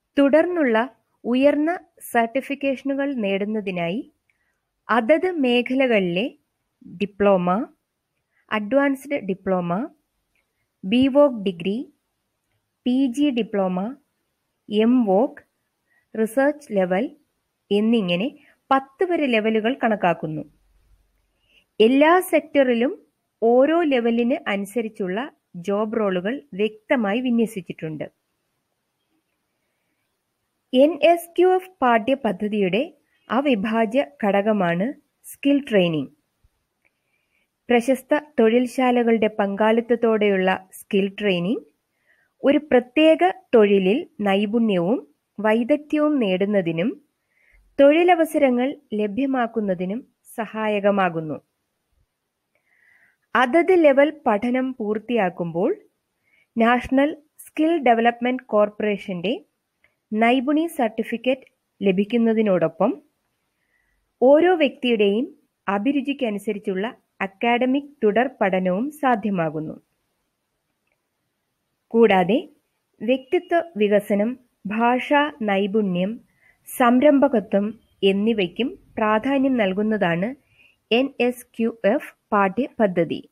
തുടർന്നുള്ള ഉയർന്ന സർട്ടിഫിക്കേഷനുകൾ നേടുന്നതിനായി അതത് മേഖലകളിലെ diploma, advanced diploma, BVoc degree, PG diploma, MVoc, research level എന്നിങ്ങനെ പത്ത് വരെ ലെവലുകൾ കണക്കാക്കുന്നു. എല്ലാ സെക്ടറിലും ഓരോ ലെവലിന് അനുസരിച്ചുള്ള ജോബ് റോളുകൾ വ്യക്തമായി വിന്യസിച്ചിട്ടുണ്ട്. എൻ. എസ്. ക്യു. എഫ് പാഠ്യപദ്ധതിയുടെ അവിഭാജ്യ ഘടകമാണ് സ്കിൽ ട്രെയിനിങ്. പ്രശസ്ത തൊഴിൽശാലകളുടെ പങ്കാളിത്തത്തോടെയുള്ള സ്കിൽ ട്രെയിനിങ് ഒരു പ്രത്യേക തൊഴിലിൽ നൈപുണ്യവും വൈദഗ്ധ്യവും നേടുന്നതിനും തൊഴിലവസരങ്ങൾ ലഭ്യമാക്കുന്നതിനും സഹായകമാകുന്നു. അതത് ലെവൽ പഠനം പൂർത്തിയാക്കുമ്പോൾ നാഷണൽ സ്കിൽ ഡെവലപ്മെന്റ് കോർപ്പറേഷന്റെ നൈപുണി സർട്ടിഫിക്കറ്റ് ലഭിക്കുന്നതിനോടൊപ്പം ഓരോ വ്യക്തിയുടെയും അഭിരുചിക്കനുസരിച്ചുള്ള അക്കാഡമിക് തുടർ പഠനവും സാധ്യമാകുന്നു. കൂടാതെ വ്യക്തിത്വ വികസനം, ഭാഷാ നൈപുണ്യം, സംരംഭകത്വം എന്നിവയ്ക്കും പ്രാധാന്യം നൽകുന്നതാണ് എൻ. എസ്. ക്യു. എഫ് പാഠ്യപദ്ധതി.